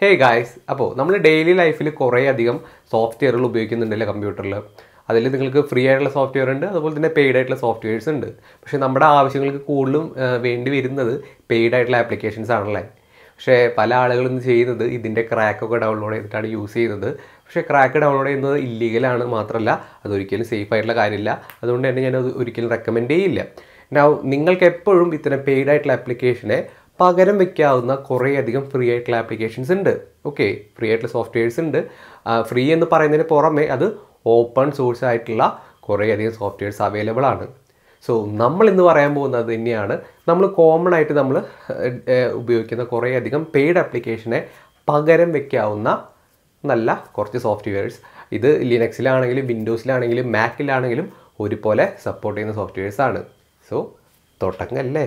hey guys അപ്പോൾ നമ്മൾ daily ലൈഫിൽ കുറേ അധികം സോഫ്റ്റ്വെയറുകൾ ഉപയോഗിക്കുന്നുണ്ടല്ലോ കമ്പ്യൂട്ടറിൽ അതിൽ നിങ്ങൾക്ക് ഫ്രീ ആയിട്ടുള്ള സോഫ്റ്റ്വെയർ ഉണ്ട് അതുപോലെ തന്നെ പെയ്ഡ് ആയിട്ടുള്ള സോഫ്റ്റ്വെയർസ് ഉണ്ട് പക്ഷേ നമ്മുടെ ആവശ്യങ്ങൾക്ക് കൂടുതലും ആ, വേണ്ടി വരുന്നത് പെയ്ഡ് ആയിട്ടുള്ള ആപ്ലിക്കേഷൻസ് ആണല്ലേ പക്ഷേ പല ആളുകളും ഇന്ന് ചെയ്യുന്നത് ഇതിൻ്റെ ക്രാക്കൊക്കെ ഡൗൺലോഡ് ചെയ്തിട്ടാണ് യൂസ് ചെയ്യുന്നത് പക്ഷേ ക്രാക്ക് ഡൗൺലോഡ് ചെയ്യുന്നത് ഇല്ലീഗലാണ് മാത്രമല്ല അതൊരിക്കലും സേഫ് ആയിട്ടുള്ള കാര്യമില്ല അതുകൊണ്ട് തന്നെ ഞാൻ അത് ഒരിക്കലും റെക്കമെൻഡ് ചെയ്യില്ല Now നിങ്ങൾക്ക് എപ്പോഴും ഇത്തരം പെയ്ഡ് ആയിട്ടുള്ള ആപ്ലിക്കേഷനെ പകരം വെക്കാവുന്ന കുറേ അധികം ഫ്രീ ആയിട്ടുള്ള ആപ്ലിക്കേഷൻസ് ഉണ്ട് ഓക്കെ ഫ്രീ ആയിട്ടുള്ള സോഫ്റ്റ്വെയർസ് ഉണ്ട് ഫ്രീ എന്ന് പറയുന്നതിന് പുറമെ അത് ഓപ്പൺ സോഴ്സ് ആയിട്ടുള്ള കുറേ അധികം സോഫ്റ്റ്വെയർസ് അവൈലബിൾ ആണ് സോ നമ്മൾ ഇന്ന് പറയാൻ പോകുന്നത് തന്നെയാണ് നമ്മൾ കോമൺ ആയിട്ട് നമ്മൾ ഉപയോഗിക്കുന്ന കുറേ അധികം പെയ്ഡ് ആപ്ലിക്കേഷനെ പകരം വെക്കാവുന്ന നല്ല കുറച്ച് സോഫ്റ്റ്വെയർസ് ഇത് ലിനക്സിലാണെങ്കിലും വിൻഡോസിലാണെങ്കിലും മാക്കിലാണെങ്കിലും ഒരുപോലെ സപ്പോർട്ട് ചെയ്യുന്ന സോഫ്റ്റ്വെയർസ് ആണ് സോ തുടങ്ങല്ലേ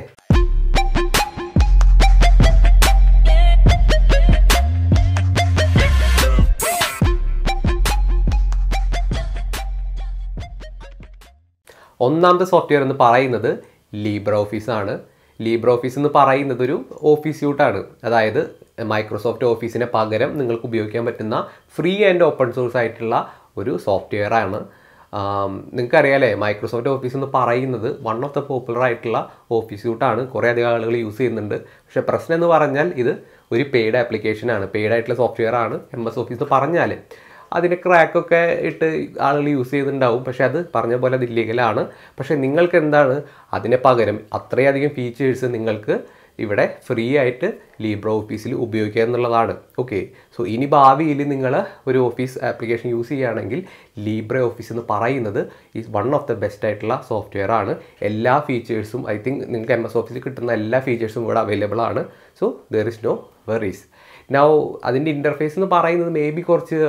ഒന്നാമത്തെ സോഫ്റ്റ്വെയർ എന്ന് പറയുന്നത് ലീബ്ര ഓഫീസ് ആണ് ലീബ്ര ഓഫീസ് എന്ന് പറയുന്നത് ഒരു ഓഫീസ് സ്യൂട്ടാണ് അതായത് മൈക്രോസോഫ്റ്റ് ഓഫീസിനെ പകരം നിങ്ങൾക്ക് ഉപയോഗിക്കാൻ പറ്റുന്ന ഫ്രീ ആൻഡ് ഓപ്പൺ സോഴ്സ് ആയിട്ടുള്ള ഒരു സോഫ്റ്റ്വെയർ ആണ് നിങ്ങൾക്കറിയാലേ മൈക്രോസോഫ്റ്റ് ഓഫീസ് എന്ന് പറയുന്നത് വൺ ഓഫ് ദ പോപ്പുലർ ആയിട്ടുള്ള ഓഫീസ് സ്യൂട്ടാണ് കുറേ അധികം ആളുകൾ യൂസ് ചെയ്യുന്നുണ്ട് പക്ഷേ പ്രശ്നം എന്ന് പറഞ്ഞാൽ ഇത് ഒരു പെയ്ഡ് ആപ്ലിക്കേഷൻ ആണ് പെയ്ഡ് ആയിട്ടുള്ള സോഫ്റ്റ്വെയർ ആണ് എം എസ് ഓഫീസ് എന്ന് പറഞ്ഞാൽ അതിന് ക്രാക്കൊക്കെ ഇട്ട് ആളുകൾ യൂസ് ചെയ്യുന്നുണ്ടാവും പക്ഷെ അത് പറഞ്ഞ പോലെ അത് ഇല്ലീഗലാണ് പക്ഷെ നിങ്ങൾക്ക് എന്താണ് അതിന് പകരം അത്രയധികം ഫീച്ചേഴ്സ് നിങ്ങൾക്ക് ഇവിടെ ഫ്രീ ആയിട്ട് ലീബ്ര ഓഫീസിൽ ഉപയോഗിക്കുക എന്നുള്ളതാണ് ഓക്കെ സോ ഇനി ഭാവിയിൽ നിങ്ങൾ ഒരു ഓഫീസ് ആപ്ലിക്കേഷൻ യൂസ് ചെയ്യുകയാണെങ്കിൽ ലീബ്ര ഓഫീസ് എന്ന് പറയുന്നത് is one of the best ആയിട്ടുള്ള സോഫ്റ്റ്വെയർ ആണ് എല്ലാ ഫീച്ചേഴ്സും ഐ തിങ്ക് നിങ്ങൾക്ക് എം എസ് ഓഫീസിൽ കിട്ടുന്ന എല്ലാ ഫീച്ചേഴ്സും ഇവിടെ അവൈലബിൾ ആണ് so there is no worries now അതിൻ്റെ ഇൻ്റർഫേസ് എന്ന് പറയുന്നത് മേ ബി കുറച്ച്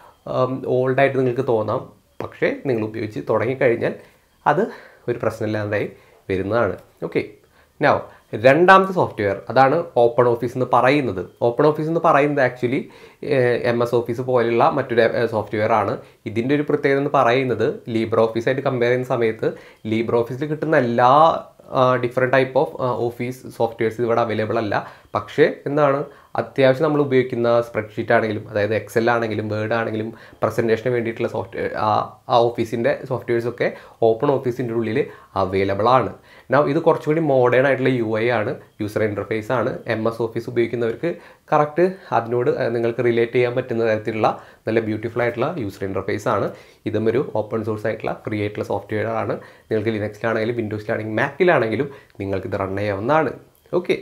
ഓൾഡായിട്ട് നിങ്ങൾക്ക് തോന്നാം പക്ഷേ നിങ്ങൾ ഉപയോഗിച്ച് തുടങ്ങിക്കഴിഞ്ഞാൽ അത് ഒരു പ്രശ്നമില്ലാണ്ടായി വരുന്നതാണ് ഓക്കെ നൗ രണ്ടാമത്തെ സോഫ്റ്റ്വെയർ അതാണ് ഓപ്പൺ ഓഫീസ് എന്ന് പറയുന്നത് ഓപ്പൺ ഓഫീസ് എന്ന് പറയുന്നത് ആക്ച്വലി എം എസ് ഓഫീസ് പോലെയുള്ള മറ്റൊരു സോഫ്റ്റ്വെയർ ആണ് ഇതിൻ്റെ ഒരു പ്രത്യേകത എന്ന് പറയുന്നത് ലീബ്ര ഓഫീസായിട്ട് കമ്പയർ ചെയ്യുന്ന സമയത്ത് ലീബ്ര ഓഫീസിൽ കിട്ടുന്ന എല്ലാ different type of office softwares ഇവിടെ അവൈലബിൾ അല്ല പക്ഷേ എന്താണ് അത്യാവശ്യം നമ്മൾ ഉപയോഗിക്കുന്ന സ്പ്രെഡ്ഷീറ്റ് ആണെങ്കിലും അതായത് എക്സൽ ആണെങ്കിലും വേർഡ് ആണെങ്കിലും പ്രസൻറ്റേഷന് വേണ്ടിയിട്ടുള്ള സോഫ്റ്റ്വെയർ ആ ആ ഓഫീസിൻ്റെ സോഫ്റ്റ്വെയർസൊക്കെ ഓപ്പൺ ഓഫീസിൻ്റെ ഉള്ളിൽ അവൈലബിൾ ആണ് നൗ ഇത് കുറച്ചുകൂടി മോഡേൺ ആയിട്ടുള്ള യു ഐ ആണ് യൂസർ ഇൻ്റർഫേസ് ആണ് എം എസ് ഓഫീസ് ഉപയോഗിക്കുന്നവർക്ക് കറക്റ്റ് അതിനോട് നിങ്ങൾക്ക് റിലേറ്റ് ചെയ്യാൻ പറ്റുന്ന തരത്തിലുള്ള നല്ല ബ്യൂട്ടിഫുൾ ആയിട്ടുള്ള യൂസർ ഇൻ്റർഫേസ് ആണ് ഇതും ഒരു ഓപ്പൺ സോഴ്സ് ആയിട്ടുള്ള ഫ്രീ ആയിട്ടുള്ള സോഫ്റ്റ്വെയർ ആണ് നിങ്ങൾക്ക് ലിനക്സിലാണെങ്കിലും വിൻഡോസിലാണെങ്കിലും മാക്കിലാണെങ്കിലും നിങ്ങൾക്ക് ഇത് റൺ ചെയ്യാവുന്നതാണ് ഓക്കെ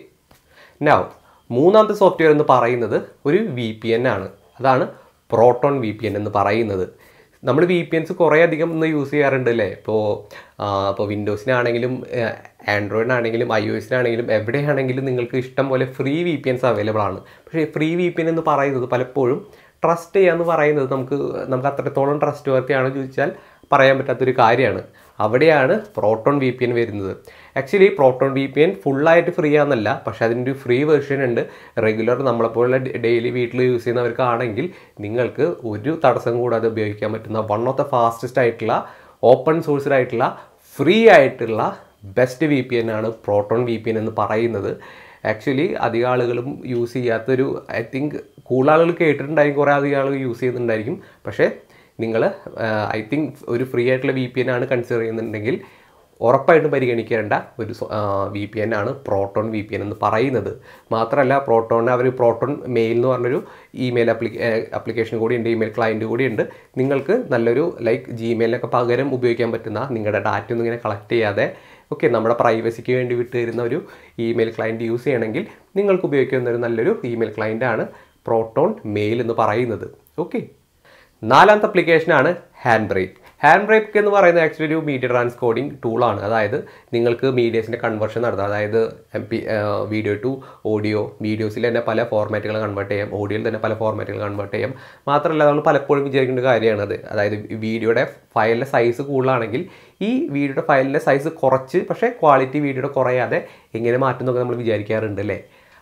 നൗ മൂന്നാമത്തെ സോഫ്റ്റ്വെയർ എന്ന് പറയുന്നത് ഒരു വി പി എൻ ആണ് അതാണ് പ്രോട്ടോൺ വി പി എൻ എന്ന് പറയുന്നത് നമ്മൾ വി പി എൻസ് കുറേ അധികം ഇന്ന് യൂസ് ചെയ്യാറുണ്ട് അല്ലേ ഇപ്പോൾ ഇപ്പോൾ വിൻഡോസിനാണെങ്കിലും ആൻഡ്രോയിഡിനാണെങ്കിലും ഐ ഒ എസിനാണെങ്കിലും എവിടെയാണെങ്കിലും നിങ്ങൾക്ക് ഇഷ്ടം പോലെ free V P Ns available ആണ് പക്ഷേ ഫ്രീ വി പി എൻ എന്ന് പറയുന്നത് പലപ്പോഴും ട്രസ്റ്റ് ചെയ്യാന്ന് പറയുന്നത് നമുക്ക് നമുക്ക് അത്രത്തോളം ട്രസ്റ്റ് വർത്തിയാണോ ചോദിച്ചാൽ പറയാൻ പറ്റാത്തൊരു കാര്യമാണ് അവിടെയാണ് പ്രോട്ടോൺ വി പി എൻ വരുന്നത് actually Proton V P N ഫുള്ളായിട്ട് ഫ്രീ ആണെന്നല്ല പക്ഷേ അതിൻ്റെ ഒരു ഫ്രീ വെർഷൻ ഉണ്ട് റെഗുലർ നമ്മളെപ്പോലുള്ള ഡെയിലി വീട്ടിൽ യൂസ് ചെയ്യുന്നവർക്കാണെങ്കിൽ നിങ്ങൾക്ക് ഒരു തടസ്സം കൂടാതെ ഉപയോഗിക്കാൻ പറ്റുന്ന വൺ ഓഫ് ദ ഫാസ്റ്റസ്റ്റ് ആയിട്ടുള്ള ഓപ്പൺ സോഴ്സ്ഡ് ആയിട്ടുള്ള ഫ്രീ ആയിട്ടുള്ള ബെസ്റ്റ് വി പി എൻ ആണ് പ്രോട്ടോൺ വി പി എൻ എന്ന് പറയുന്നത് ആക്ച്വലി അധികം ആളുകളും യൂസ് ചെയ്യാത്തൊരു ഐ തിങ്ക് കൂടുതൽ ആളുകൾ കേട്ടിട്ടുണ്ടായിരിക്കും കുറേ അധികം ആളുകൾ യൂസ് ചെയ്യുന്നുണ്ടായിരിക്കും പക്ഷേ നിങ്ങൾ ഐ തിങ്ക് ഒരു ഫ്രീ ആയിട്ടുള്ള വി പി എൻ ആണ് കൺസിഡർ ചെയ്യുന്നുണ്ടെങ്കിൽ ഉറപ്പായിട്ടും പരിഗണിക്കേണ്ട ഒരു വി പി എൻ ആണ് പ്രോട്ടോൺ വി പി എൻ എന്ന് പറയുന്നത് മാത്രമല്ല പ്രോട്ടോണിന് അവർ പ്രോട്ടോൺ മെയിൽ എന്ന് പറഞ്ഞൊരു ഇമെയിൽ അപ്ലിക്ക അപ്ലിക്കേഷൻ കൂടി ഉണ്ട് ഇമെയിൽ ക്ലയൻറ്റ് കൂടി ഉണ്ട് നിങ്ങൾക്ക് നല്ലൊരു ലൈക്ക് ജിമെയിലിനൊക്കെ പകരം ഉപയോഗിക്കാൻ പറ്റുന്ന നിങ്ങളുടെ ഡാറ്റ ഒന്നും ഇങ്ങനെ കളക്ട് ചെയ്യാതെ ഓക്കെ നമ്മുടെ പ്രൈവസിക്ക് വേണ്ടി വിട്ട് തരുന്ന ഒരു ഇമെയിൽ ക്ലയൻറ്റ് യൂസ് ചെയ്യണമെങ്കിൽ നിങ്ങൾക്ക് ഉപയോഗിക്കുന്ന ഒരു നല്ലൊരു ഇമെയിൽ ക്ലയൻ്റ് ആണ് പ്രോട്ടോൺ മെയിൽ എന്ന് പറയുന്നത് ഓക്കെ നാലാമത്തെ അപ്ലിക്കേഷനാണ് ഹാൻഡ് ബ്രേക്ക് ഹാൻഡ് ബ്രേക്ക് എന്ന് പറയുന്നത് ആക്ച്വലി ഒരു മീഡിയ ട്രാൻസ്കോഡിംഗ് ടൂളാണ് അതായത് നിങ്ങൾക്ക് മീഡിയസിൻ്റെ കൺവേർഷൻ നടത്താം അതായത് M P video to audio വീഡിയോസിൽ തന്നെ പല ഫോർമാറ്റുകൾ കൺവേർട്ട് ചെയ്യാം ഓഡിയോയിൽ തന്നെ പല ഫോർമാറ്റുകൾ കൺവേർട്ട് ചെയ്യാം മാത്രമല്ല നമ്മൾ പലപ്പോഴും വിചാരിക്കേണ്ട കാര്യമാണത് അതായത് വീഡിയോയുടെ ഫയലിൻ്റെ സൈസ് കൂടുതലാണെങ്കിൽ ഈ വീഡിയോയുടെ ഫയലിൻ്റെ സൈസ് കുറച്ച് പക്ഷേ ക്വാളിറ്റി വീഡിയോയുടെ കുറയാതെ എങ്ങനെ മാറ്റുന്നൊക്കെ നമ്മൾ വിചാരിക്കാറുണ്ട് അല്ലേ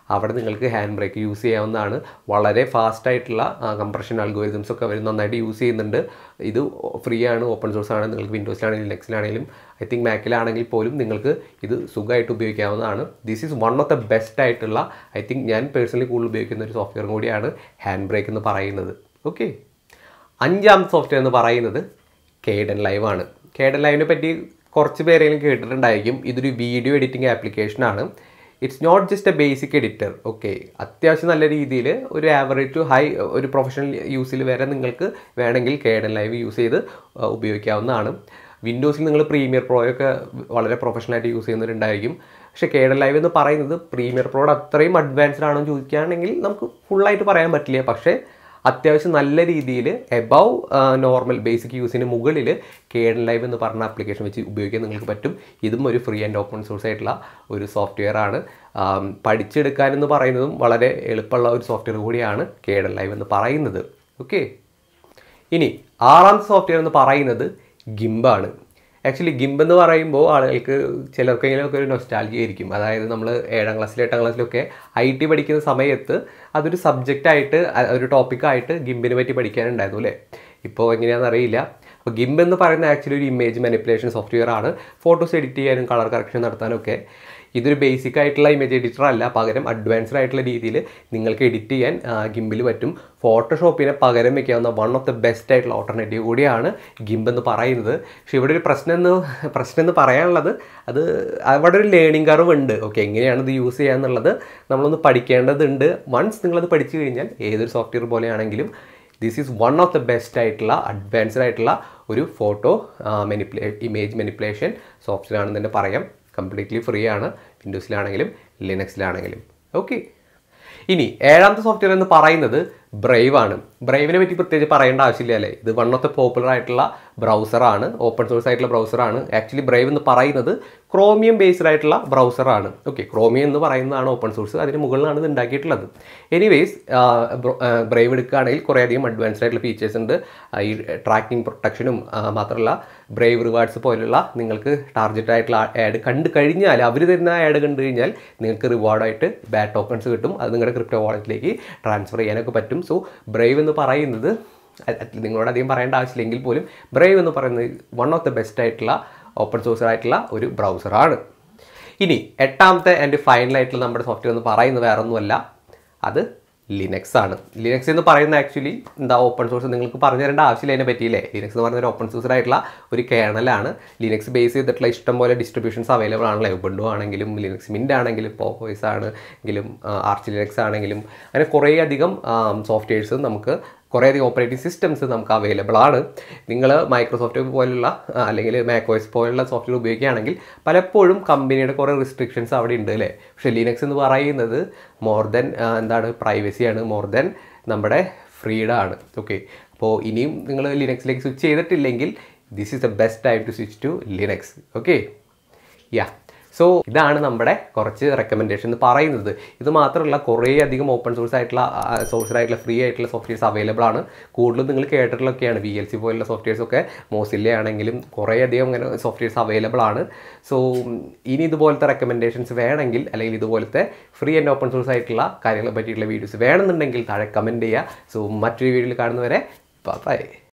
അവിടെ നിങ്ങൾക്ക് ഹാൻഡ് ബ്രേക്ക് യൂസ് ചെയ്യാവുന്നതാണ് വളരെ ഫാസ്റ്റ് ആയിട്ടുള്ള കംപ്രഷൻ അൽഗോരിതംസ് ഒക്കെ അവർ നന്നായിട്ട് യൂസ് ചെയ്യുന്നുണ്ട് ഇത് ഫ്രീ ആണ് ഓപ്പൺ സോഴ്സ് ആണ് നിങ്ങൾക്ക് വിൻഡോസിലാണെങ്കിലും ലിനക്സിലാണെങ്കിലും ഐ തിങ്ക് മാക്കിലാണെങ്കിൽ പോലും നിങ്ങൾക്ക് ഇത് സുഖമായിട്ട് ഉപയോഗിക്കാവുന്നതാണ് this is one of the best ആയിട്ടുള്ള ഐ തിങ്ക് ഞാൻ പേഴ്സണലി കൂടുതൽ ഉപയോഗിക്കുന്ന ഒരു സോഫ്റ്റ്വെയർ കൂടിയാണ് ഹാൻഡ് ബ്രേക്ക് എന്ന് പറയുന്നത് ഓക്കെ അഞ്ചാമത്തെ സോഫ്റ്റ്വെയർ എന്ന് പറയുന്നത് കേഡൻ ലൈവ് ആണ് കേഡൻ ലൈവിനെ പറ്റി കുറച്ച് പേരെങ്കിലും കേട്ടിട്ടുണ്ടായിരിക്കും ഇതൊരു വീഡിയോ എഡിറ്റിംഗ് ആപ്ലിക്കേഷനാണ് it's not just a basic editor okay അത്യാവശ്യം നല്ല രീതിയിൽ ഒരു ആവറേജ് ടു ഹൈ ഒരു പ്രൊഫഷണൽ യൂസിൽ വരെ നിങ്ങൾക്ക് വേണമെങ്കിൽ കേഡൻ ലൈവ് യൂസ് ചെയ്ത് ആ, ഉപയോഗിക്കാവുന്നതാണ് വിൻഡോസിൽ നിങ്ങൾ പ്രീമിയർ പ്രോയൊക്കെ വളരെ പ്രൊഫഷണലായിട്ട് യൂസ് ചെയ്യുന്നവരുണ്ടായിരിക്കും പക്ഷേ കേഡൻ ലൈവ് എന്ന് പറയുന്നത് പ്രീമിയർ പ്രോയുടെ അത്രയും അഡ്വാൻസ്ഡ് ആണോ എന്ന് ചോദിക്കുകയാണെങ്കിൽ നമുക്ക് ഫുള്ളായിട്ട് പറയാൻ പറ്റില്ല പക്ഷേ അത്യാവശ്യം നല്ല രീതിയിൽ എബവ് നോർമൽ ബേസിക് യൂസിന് മുകളിൽ കേഡൻ ലൈവ് എന്ന് പറഞ്ഞ ആപ്ലിക്കേഷൻ വെച്ച് ഉപയോഗിക്കാൻ നിങ്ങൾക്ക് പറ്റും ഇതും ഒരു ഫ്രീ ആൻഡ് ഓപ്പൺ സോഴ്സ് ആയിട്ടുള്ള ഒരു സോഫ്റ്റ്വെയർ ആണ് ആം, പഠിച്ചെടുക്കാൻ എന്ന് പറയുന്നതും വളരെ എളുപ്പമുള്ള ഒരു സോഫ്റ്റ്വെയർ കൂടിയാണ് കേഡൻ ലൈവ് എന്ന് പറയുന്നത് ഓക്കെ ഇനി ആറാമത്തെ സോഫ്റ്റ്വെയർ എന്ന് പറയുന്നത് ഗിംബാണ് ആക്ച്വലി ഗിംബ് എന്ന് പറയുമ്പോൾ ആളുകൾക്ക് ചിലർക്കെങ്കിലുമൊക്കെ ഒരു നൊസ്റ്റാലജി ആയിരിക്കും അതായത് നമ്മൾ ഏഴാം ക്ലാസ്സിൽ എട്ടാം ക്ലാസ്സിലൊക്കെ ഐ ടി പഠിക്കുന്ന സമയത്ത് അതൊരു സബ്ജക്റ്റായിട്ട് ഒരു ടോപ്പിക്കായിട്ട് ഗിംബിനെ പറ്റി പഠിക്കാനുണ്ടായിരുന്നു അല്ലേ ഇപ്പോൾ എങ്ങനെയാണെന്ന് അറിയില്ല അപ്പോൾ ഗിംബ് എന്ന് പറയുന്ന ആക്ച്വലി ഒരു ഇമേജ് മാനിപ്പുലേഷൻ സോഫ്റ്റ്വെയർ ആണ് ഫോട്ടോസ് എഡിറ്റ് ചെയ്യാനും കളർ കറക്ഷൻ നടത്താനൊക്കെ ഇതൊരു ബേസിക് ആയിട്ടുള്ള ഇമേജ് എഡിറ്റർ അല്ല പകരം അഡ്വാൻസ്ഡ് ആയിട്ടുള്ള രീതിയിൽ നിങ്ങൾക്ക് എഡിറ്റ് ചെയ്യാൻ ഗിംബിൽ പറ്റും ഫോട്ടോഷോപ്പിനെ പകരം വെക്കാവുന്ന വൺ ഓഫ് ദ ബെസ്റ്റ് ആയിട്ടുള്ള ഓൾട്ടർനേറ്റീവ് കൂടിയാണ് ഗിംബ് എന്ന് പറയുന്നത് പക്ഷേ ഇവിടെ ഒരു പ്രശ്നം എന്ന് പ്രശ്നം എന്ന് പറയാനുള്ളത് അത് അവിടെ ഒരു ലേണിംഗ് കർവ് ഉണ്ട് ഓക്കെ എങ്ങനെയാണ് ഇത് യൂസ് ചെയ്യുക എന്നുള്ളത് നമ്മളൊന്ന് പഠിക്കേണ്ടതുണ്ട് വൺസ് നിങ്ങളത് പഠിച്ചു കഴിഞ്ഞാൽ ഏതൊരു സോഫ്റ്റ്വെയർ പോലെയാണെങ്കിലും this is one of the best ആയിട്ടുള്ള അഡ്വാൻസ്ഡ് ആയിട്ടുള്ള ഒരു ഫോട്ടോ മെനിപ്പുലേ ഇമേജ് മെനിപ്പുലേഷൻ സോഫ്റ്റ്വെയർ ആണെന്ന് തന്നെ പറയാം കംപ്ലീറ്റ്ലി ഫ്രീ ആണ് വിൻഡോസിലാണെങ്കിലും ലിനക്സിലാണെങ്കിലും ഓക്കെ ഇനി ഏഴാമത്തെ സോഫ്റ്റ്വെയർ എന്ന് പറയുന്നത് ബ്രൈവ് ആണ് ബ്രൈവിനെ പറ്റി പ്രത്യേകിച്ച് പറയേണ്ട ആവശ്യമില്ല അല്ലേ ഇത് വൺ ഓഫ് ദ പോപ്പുലർ ആയിട്ടുള്ള ബ്രൗസറാണ് ഓപ്പൺ സോഴ്സ് ആയിട്ടുള്ള ബ്രൗസറാണ് ആക്ച്വലി ബ്രൈവ് എന്ന് പറയുന്നത് ക്രോമിയം ബേസ്ഡ് ആയിട്ടുള്ള ബ്രൗസറാണ് ഓക്കെ ക്രോമിയം എന്ന് പറയുന്നതാണ് ഓപ്പൺ സോഴ്സ് അതിന് മുകളിലാണ് ഇത് ഉണ്ടാക്കിയിട്ടുള്ളത് എനിവേസ് ബ്രൈവ് എടുക്കുകയാണെങ്കിൽ കുറേയധികം അഡ്വാൻസ്ഡ് ആയിട്ടുള്ള ഫീച്ചേഴ്സ് ഉണ്ട് ആ, ഈ ട്രാക്കിംഗ് പ്രൊട്ടക്ഷനും മാത്രമല്ല ബ്രൈവ് റിവാർഡ്സ് പോലുള്ള നിങ്ങൾക്ക് ടാർഗറ്റ് ആയിട്ടുള്ള ആഡ് കണ്ടു കഴിഞ്ഞാൽ അവർ തരുന്ന ആഡ് കണ്ടു കഴിഞ്ഞാൽ നിങ്ങൾക്ക് റിവാർഡായിട്ട് ബാഡ് ടോക്കൺസ് കിട്ടും അത് നിങ്ങളുടെ ക്രിപ്റ്റോ വാളറ്റിലേക്ക് ട്രാൻസ്ഫർ ചെയ്യാനൊക്കെ പറ്റും സോ ബ്രൈവ് എന്ന് പറയുന്നത് അ- അ- നിങ്ങളോട് അധികം പറയേണ്ട ആവശ്യമില്ലെങ്കിൽ പോലും ബ്രൈവ് എന്ന് പറയുന്നത് വൺ ഓഫ് ദ ബെസ്റ്റ് ആയിട്ടുള്ള ഓപ്പൺ സോഴ്സ് ആയിട്ടുള്ള ഒരു ബ്രൗസറാണ് ഇനി എട്ടാമത്തെ ആൻഡ് ഫൈനൽ ആയിട്ടുള്ള നമ്മുടെ സോഫ്റ്റ്വെയർ എന്ന് പറയുന്നത് വേറെ ഒന്നുമല്ല അത് ലിനക്സ് ആണ് ലിനക്സ് എന്ന് പറയുന്ന ആക്ച്വലി എന്താ ഓപ്പൺ സോഴ്സ് നിങ്ങൾക്ക് പറഞ്ഞു തരേണ്ട ആവശ്യമില്ല അതിനെ പറ്റിയില്ലേ ലിനക്സ് എന്ന് പറയുന്ന ഒരു ഓപ്പൺ സോഴ്സ് ആയിട്ടുള്ള ഒരു കേണലാണ് ലിനക്സ് ബേസ് ചെയ്തിട്ടുള്ള ഇഷ്ടം പോലെ ഡിസ്ട്രിബ്യൂഷൻസ് അവൈലബിൾ ആണല്ലോ ഉബുണ്ടു ആണെങ്കിലും ലിനക്സ് മിൻ്റ് ആണെങ്കിലും പോക്കോയ്സ് ആണ് എങ്കിലും ആർച്ച് ലിനക്സ് ആണെങ്കിലും അങ്ങനെ കുറേ അധികം സോഫ്റ്റ്വെയർസ് നമുക്ക് കുറേയധികം ഓപ്പറേറ്റിംഗ് സിസ്റ്റംസ് നമുക്ക് അവൈലബിൾ ആണ് നിങ്ങൾ മൈക്രോസോഫ്റ്റ് പോലുള്ള ആ, അല്ലെങ്കിൽ മാക്കോസ് പോലുള്ള സോഫ്റ്റ്വെയർ ഉപയോഗിക്കുകയാണെങ്കിൽ പലപ്പോഴും കമ്പനിയുടെ കുറേ റിസ്ട്രിക്ഷൻസ് അവിടെ ഉണ്ട് അല്ലേ പക്ഷേ ലിനക്സ് എന്ന് പറയുന്നത് മോർ ദെൻ എന്താണ് പ്രൈവസിയാണ് മോർ ദെൻ നമ്മുടെ ഫ്രീഡം ആണ് ഓക്കെ അപ്പോൾ ഇനിയും നിങ്ങൾ ലിനക്സിലേക്ക് സ്വിച്ച് ചെയ്തിട്ടില്ലെങ്കിൽ this is the best time to switch to Linux okay yeah so ഇതാണ് നമ്മുടെ കുറച്ച് റെക്കമെൻഡേഷൻ എന്ന് പറയുന്നത് ഇത് മാത്രമല്ല കുറേ അധികം ഓപ്പൺ സോഴ്സ് ആയിട്ടുള്ള സോഴ്സ് ആയിട്ടുള്ള ഫ്രീ ആയിട്ടുള്ള സോഫ്റ്റ്വെയർസ് അവൈലബിൾ ആണ് കൂടുതലും നിങ്ങൾ കേട്ടിട്ടുള്ളൊക്കെയാണ് വി എൽ സി പോലുള്ള സോഫ്റ്റ്വെയർസ് ഒക്കെ മോസില്ല ആണെങ്കിലും കുറേ അധികം അങ്ങനെ സോഫ്റ്റ്വെയർസ് അവൈലബിൾ ആണ് സോ ഇനി ഇതുപോലത്തെ റെക്കമെൻഡേഷൻസ് വേണമെങ്കിൽ അല്ലെങ്കിൽ ഇതുപോലത്തെ ഫ്രീ ആൻഡ് ഓപ്പൺ സോഴ്സ് ആയിട്ടുള്ള കാര്യങ്ങളെ പറ്റിയിട്ടുള്ള വീഡിയോസ് വേണമെന്നുണ്ടെങ്കിൽ താഴെ കമൻറ്റ് ചെയ്യുക സോ മറ്റൊരു വീഡിയോയിൽ കാണുന്നവരെ ബൈ